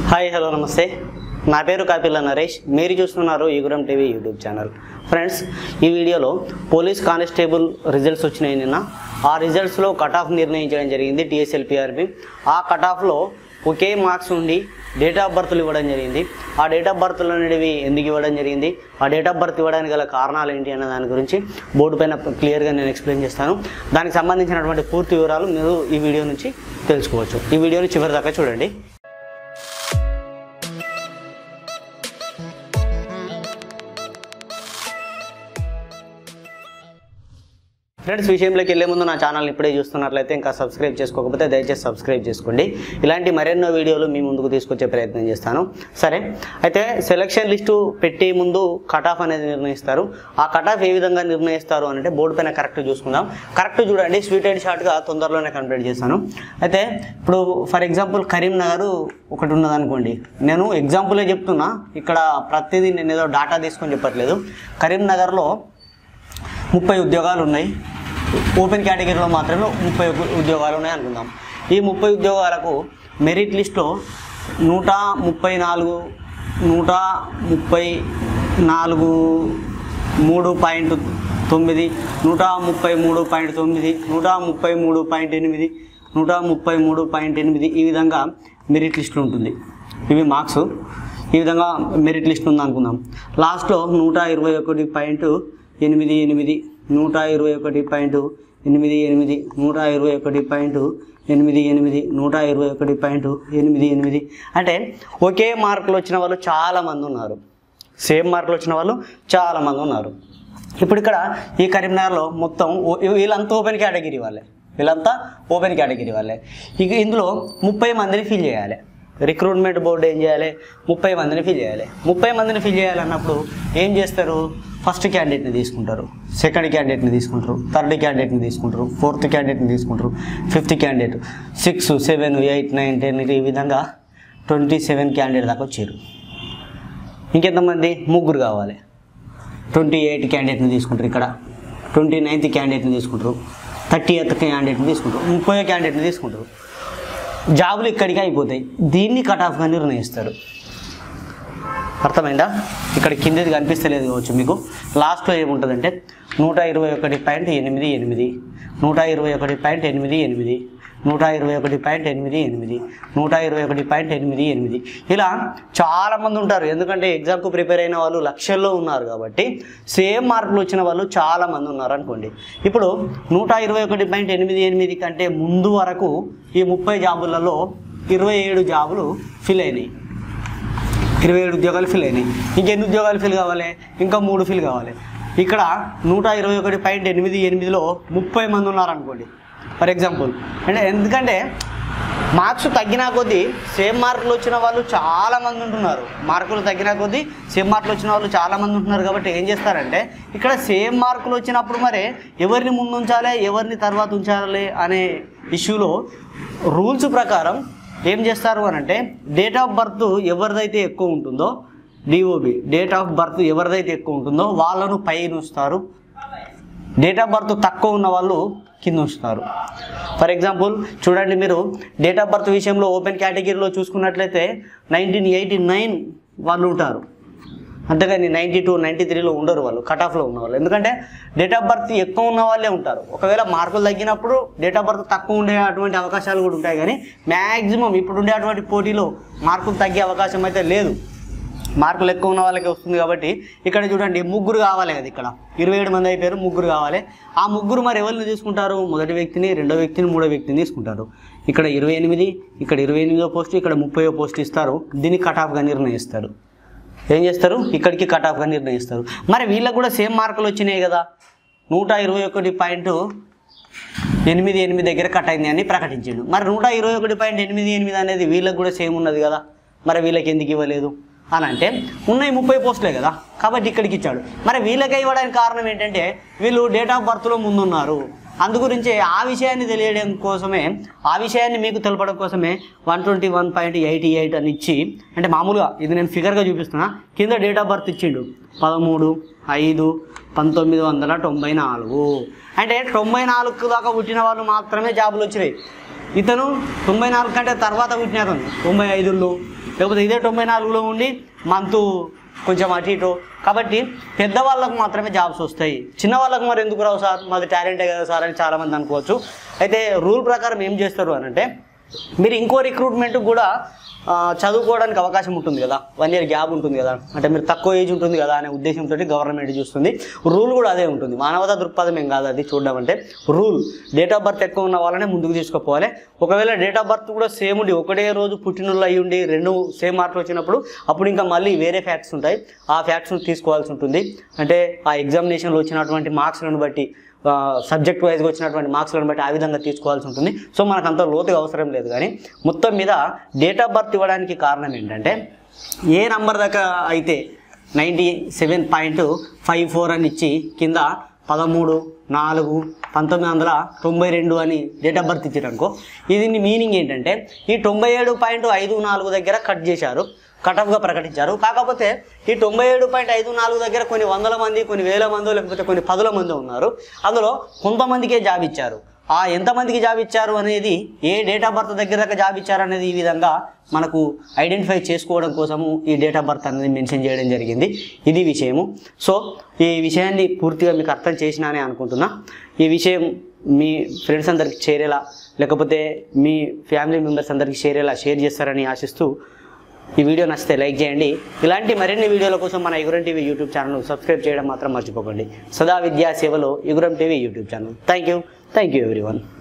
hi hello నమస్తే నా పేరు కాపిల్ల నరేష్ మీరు చూస్తున్నారు యుగురం టీవీ యూట్యూబ్ ఛానల్ ఫ్రెండ్స్ ఈ వీడియోలో పోలీస్ కానిస్టేబుల్ రిజల్ట్స్ వచ్చినాయి నిన్న ఆ రిజల్ట్స్లో కట్ ఆఫ్ నిర్ణయించడం జరిగింది టీఎస్ఎల్పిఆర్బి ఆ కట్ ఆఫ్లో ఒకే మార్క్స్ ఉండి డేట్ ఆఫ్ బర్త్లు ఇవ్వడం జరిగింది ఆ డేట్ ఆఫ్ బర్త్లు అనేవి ఎందుకు ఇవ్వడం జరిగింది ఆ డేట్ ఆఫ్ బర్త్ ఇవ్వడానికి గల కారణాలు ఏంటి అన్న దాని గురించి బోర్డు పైన క్లియర్గా నేను ఎక్స్ప్లెయిన్ చేస్తాను దానికి సంబంధించినటువంటి పూర్తి వివరాలు మీరు ఈ వీడియో నుంచి తెలుసుకోవచ్చు ఈ వీడియోని చివరి దాకా చూడండి ఫ్రెండ్స్ విషయంలోకి వెళ్ళే ముందు నా ఛానల్ ఇప్పుడే చూస్తున్నట్లయితే ఇంకా సబ్స్క్రైబ్ చేసుకోకపోతే దయచేసి సబ్స్క్రైబ్ చేసుకోండి ఇలాంటి మరెన్నో వీడియోలు మీ ముందుకు తీసుకొచ్చే ప్రయత్నం చేస్తాను సరే అయితే సెలక్షన్ లిస్టు పెట్టే ముందు కట్ ఆఫ్ అనేది నిర్ణయిస్తారు ఆ కట్ ఆఫ్ ఏ విధంగా నిర్ణయిస్తారు అని అంటే బోర్డు పైన కరెక్ట్ చూసుకుందాం కరెక్ట్ చూడండి స్వీట్ అండ్ షార్ట్గా తొందరలోనే కంప్లీట్ చేస్తాను అయితే ఇప్పుడు ఫర్ ఎగ్జాంపుల్ కరీంనగర్ ఒకటి ఉన్నదనుకోండి నేను ఎగ్జాంపులే చెప్తున్నా ఇక్కడ ప్రతిదీ నేను ఏదో డాటా తీసుకొని చెప్పట్లేదు కరీంనగర్లో ముప్పై ఉద్యోగాలు ఉన్నాయి ఓపెన్ కేటగిరీలో మాత్రమే ముప్పై ఉద్యోగాలు ఉన్నాయి అనుకుందాం ఈ ముప్పై ఉద్యోగాలకు మెరిట్ లిస్ట్లో నూట ముప్పై నాలుగు నూట ముప్పై నాలుగు మూడు పాయింట్ తొమ్మిది నూట ముప్పై మూడు పాయింట్ తొమ్మిది నూట ముప్పై మూడు పాయింట్ ఎనిమిది నూట ముప్పై మూడు పాయింట్ ఎనిమిది ఈ విధంగా మెరిట్ లిస్టులు ఉంటుంది ఇవి మార్క్స్ ఈ విధంగా మెరిట్ లిస్ట్ ఉంది అనుకుందాం లాస్ట్లో నూట ఇరవై ఒకటి పాయింట్ ఎనిమిది ఎనిమిది నూట ఇరవై ఒకటి పాయింట్ ఎనిమిది ఎనిమిది నూట ఇరవై ఒకటి పాయింట్ ఎనిమిది ఎనిమిది నూట ఇరవై ఒకటి పాయింట్ ఎనిమిది ఎనిమిది అంటే ఒకే మార్కులు వచ్చిన వాళ్ళు చాలామంది ఉన్నారు సేమ్ మార్కులు వచ్చిన వాళ్ళు చాలామంది ఉన్నారు ఇప్పుడు ఇక్కడ ఈ కరీంనగర్లో మొత్తం ఓ- వీళ్ళంతా ఓపెన్ కేటగిరీ వాళ్ళే వీళ్ళంతా ఓపెన్ కేటగిరీ వాళ్ళే ఇక ఇందులో ముప్పై మందిని ఫిల్ చేయాలి రిక్రూట్మెంట్ బోర్డు ఏం చేయాలి ముప్పై మందిని ఫిల్ చేయాలి ముప్పై మందిని ఫిల్ చేయాలన్నప్పుడు ఏం చేస్తారు ఫస్ట్ క్యాండిడేట్ని తీసుకుంటారు సెకండ్ క్యాండిడేట్ని తీసుకుంటారు థర్డ్ క్యాండిడేట్ని తీసుకుంటారు ఫోర్త్ క్యాండిడేట్ని తీసుకుంటారు fifth candidate six seven eight nine ten ఈ విధంగా ట్వంటీ సెవెన్ క్యాండిడేట్ దాకా వచ్చారు ఇంకెంతమంది ముగ్గురు కావాలి ట్వంటీ ఎయిట్ క్యాండిడేట్ని తీసుకుంటారు ఇక్కడ ట్వంటీ నైన్త్ క్యాండిడేట్ని తీసుకుంటారు థర్టీ ఎయిత్ క్యాండిడేట్ని తీసుకుంటారు ముప్పై క్యాండిడేట్ని తీసుకుంటారు జాబులు ఇక్కడికి అయిపోతాయి దీన్ని కట్ ఆఫ్గా నిర్ణయిస్తారు అర్థమైందా ఇక్కడ కిందది కనిపిస్తలేదు కావచ్చు మీకు లాస్ట్లో ఏముంటుందంటే నూట ఇరవై ఒకటి పాయింట్ ఎనిమిది ఎనిమిది నూట ఇరవై ఒకటి పాయింట్ ఎనిమిది ఎనిమిది నూట ఇరవై ఒకటి పాయింట్ ఎనిమిది ఎనిమిది నూట ఇరవై ఒకటి పాయింట్ ఎనిమిది ఎనిమిది ఇలా చాలామంది ఉంటారు ఎందుకంటే ఎగ్జామ్కు ప్రిపేర్ అయిన వాళ్ళు లక్షల్లో ఉన్నారు కాబట్టి సేమ్ మార్కులు వచ్చిన వాళ్ళు చాలామంది ఉన్నారు అనుకోండి ఇప్పుడు నూట ఇరవై ఒకటి పాయింట్ ఎనిమిది ఎనిమిది కంటే ముందు వరకు ఈ ముప్పై జాబులలో ఇరవై ఏడు జాబులు ఫిల్ అయినాయి ఇరవై ఏడు ఉద్యోగాలు ఫిల్ అయినాయి ఇంకెన్ని ఉద్యోగాలు ఫిల్ కావాలి ఇంకా మూడు ఫిల్ కావాలి ఇక్కడ నూట ఇరవై ఒకటి పాయింట్ ఎనిమిది ఎనిమిదిలో ముప్పై మంది ఉన్నారనుకోండి ఫర్ ఎగ్జాంపుల్ అంటే ఎందుకంటే మార్క్స్ తగ్గిన కొద్దీ సేమ్ మార్కులు వచ్చిన వాళ్ళు చాలా మంది ఉంటున్నారు మార్కులు తగ్గిన కొద్దీ సేమ్ మార్కులు వచ్చిన వాళ్ళు చాలా మంది ఉంటున్నారు కాబట్టి ఏం చేస్తారంటే ఇక్కడ సేమ్ మార్కులు వచ్చినప్పుడు మరి ఎవరిని ముందు ఉంచాలి ఎవరిని తర్వాత ఉంచాలి అనే ఇష్యూలో రూల్స్ ప్రకారం ఏం చేస్తారు అని అంటే డేట్ ఆఫ్ బర్త్ ఎవరిదైతే ఎక్కువ ఉంటుందో డిఓబి డేట్ ఆఫ్ బర్త్ ఎవరిదైతే ఎక్కువ ఉంటుందో వాళ్ళను పైన ఉంచుతారు డేట్ ఆఫ్ బర్త్ తక్కువ ఉన్న వాళ్ళు కింద ఉంచుతారు ఫర్ ఎగ్జాంపుల్ చూడండి మీరు డేట్ ఆఫ్ బర్త్ విషయంలో ఓపెన్ కేటగిరీలో చూసుకున్నట్లయితే నైన్టీన్ ఎయిటీ నైన్ వాళ్ళు ఉంటారు అంతేగాని నైంటీ టూ నైంటీ త్రీలో ఉండరు వాళ్ళు కట్ ఆఫ్లో ఉన్నవాళ్ళు ఎందుకంటే డేట్ ఆఫ్ బర్త్ ఎక్కువ ఉన్న వాళ్ళే ఉంటారు ఒకవేళ మార్కులు తగ్గినప్పుడు డేట్ ఆఫ్ బర్త్ తక్కువ ఉండే అటువంటి అవకాశాలు కూడా ఉంటాయి కానీ మ్యాక్సిమం ఇప్పుడు ఉండే అటువంటి పోటీలో మార్కులు తగ్గే అవకాశం అయితే లేదు మార్కులు ఎక్కువ ఉన్న వాళ్ళకి వస్తుంది కాబట్టి ఇక్కడ చూడండి ముగ్గురు కావాలి కదా ఇక్కడ ఇరవై ఏడు మంది అయిపోయారు ముగ్గురు కావాలి ఆ ముగ్గురు మరి ఎవరిని తీసుకుంటారు మొదటి వ్యక్తిని రెండో వ్యక్తిని మూడో వ్యక్తిని తీసుకుంటారు ఇక్కడ ఇరవై ఎనిమిది ఇక్కడ ఇరవై ఎనిమిదో పోస్ట్ ఇక్కడ ముప్పయో పోస్ట్ ఇస్తారు దీన్ని కట్ ఆఫ్గా నిర్ణయిస్తారు ఏం చేస్తారు ఇక్కడికి కట్ ఆఫ్గా నిర్ణయిస్తారు మరి వీళ్ళకి కూడా సేమ్ మార్కులు వచ్చినాయి కదా నూట ఇరవై ఒకటి పాయింట్ ఎనిమిది ఎనిమిది దగ్గర కట్ అయింది అని ప్రకటించాడు మరి నూట ఇరవై ఒకటి పాయింట్ ఎనిమిది ఎనిమిది అనేది వీళ్ళకి కూడా సేమ్ ఉన్నది కదా మరి వీళ్ళకి ఎందుకు ఇవ్వలేదు అని అంటే ఉన్నాయి ముప్పై పోస్టులే కదా కాబట్టి ఇక్కడికి ఇచ్చాడు మరి వీళ్ళకి ఇవ్వడానికి కారణం ఏంటంటే వీళ్ళు డేట్ ఆఫ్ బర్త్లో ముందున్నారు అందుగురించి ఆ విషయాన్ని తెలియడం కోసమే ఆ విషయాన్ని మీకు తెలపడం కోసమే one twenty one point eighty eight అని ఇచ్చి అంటే మామూలుగా ఇది నేను ఫిగర్గా చూపిస్తున్నా కింద డేట్ ఆఫ్ బర్త్ ఇచ్చిండు పదమూడు ఐదు పంతొమ్మిది వందల తొంభై నాలుగు అంటే తొంభై నాలుగు దాకా పుట్టిన వాళ్ళు మాత్రమే జాబులు వచ్చినాయి ఇతను తొంభై నాలుగు కంటే తర్వాత పుట్టిన అతను తొంభై ఐదులో లేకపోతే ఇదే తొంభై నాలుగులో ఉండి మంత్ కొంచెం అటు ఇటు కాబట్టి పెద్దవాళ్ళకు మాత్రమే జాబ్స్ వస్తాయి చిన్న వాళ్ళకు మరి ఎందుకు రావు సార్ మాది టాలెంటే కదా సార్ అని చాలామంది అనుకోవచ్చు అయితే రూల్ ప్రకారం ఏం చేస్తారు అని అంటే మీరు ఇంకో రిక్రూట్మెంట్ కూడా ఆ, చదువుకోవడానికి అవకాశం ఉంటుంది కదా వన్ ఇయర్ గ్యాప్ ఉంటుంది కదా అంటే మీరు తక్కువ ఏజ్ ఉంటుంది కదా అనే ఉద్దేశంతో గవర్నమెంట్ చూస్తుంది రూల్ కూడా అదే ఉంటుంది మానవతా దృక్పథం ఏం కాదు అది చూడడం అంటే రూల్ డేట్ ఆఫ్ బర్త్ ఎక్కువ ఉన్న వాళ్ళనే ముందుకు తీసుకుపోవాలి ఒకవేళ డేట్ ఆఫ్ బర్త్ కూడా సేమ్ ఉండి ఒకటే రోజు పుట్టినోళ్ళు అయ్యి ఉండి రెండు సేమ్ మార్కులు వచ్చినప్పుడు అప్పుడు ఇంకా మళ్ళీ వేరే ఫ్యాక్ట్స్ ఉంటాయి ఆ ఫ్యాక్ట్స్ను తీసుకోవాల్సి ఉంటుంది అంటే ఆ ఎగ్జామినేషన్లో వచ్చినటువంటి మార్క్స్లను బట్టి సబ్జెక్ట్ వైజ్గా వచ్చినటువంటి మార్క్స్లను బట్టి ఆ విధంగా తీసుకోవాల్సి ఉంటుంది సో మనకు అంత లోతుగా అవసరం లేదు కానీ మొత్తం మీద డేట్ ఆఫ్ బర్త్ ఇవ్వడానికి కారణం ఏంటంటే ఏ నంబర్ దాకా అయితే ninety seven point five four అని ఇచ్చి కింద పదమూడు నాలుగు పంతొమ్మిది వందల తొంభై రెండు అని డేట్ ఆఫ్ బర్త్ ఇచ్చారనుకో ఇది మీనింగ్ ఏంటంటే ఈ తొంభై ఏడు పాయింట్ ఐదు నాలుగు దగ్గర కట్ చేశారు కటఫ్గా ప్రకటించారు కాకపోతే ఈ తొంభై ఏడు పాయింట్ ఐదు నాలుగు దగ్గర కొన్ని వందల మంది కొన్ని వేల మందో లేకపోతే కొన్ని పదుల మంది ఉన్నారు అందులో కొంతమందికే జాబ్ ఇచ్చారు ఆ ఎంతమందికి జాబ్ ఇచ్చారు అనేది ఏ డేట్ ఆఫ్ బర్త్ దగ్గర దాకా జాబ్ ఇచ్చారు అనేది ఈ విధంగా మనకు ఐడెంటిఫై చేసుకోవడం కోసము ఈ డేట్ ఆఫ్ బర్త్ అనేది మెన్షన్ చేయడం జరిగింది ఇది విషయము సో ఈ విషయాన్ని పూర్తిగా మీకు అర్థం చేసినానే అనుకుంటున్నా ఈ విషయం మీ ఫ్రెండ్స్ అందరికి చేరేలా లేకపోతే మీ ఫ్యామిలీ మెంబర్స్ అందరికి చేరేలా షేర్ చేస్తారని ఆశిస్తూ ఈ వీడియో నచ్చితే లైక్ చేయండి ఇలాంటి మరిన్ని వీడియోల కోసం మన యుగురం టీవీ యూట్యూబ్ ఛానల్ సబ్స్క్రైబ్ చేయడం మాత్రం మర్చిపోకండి సదా విద్యా సేవలో యుగురం TV YouTube channel thank you thank you everyone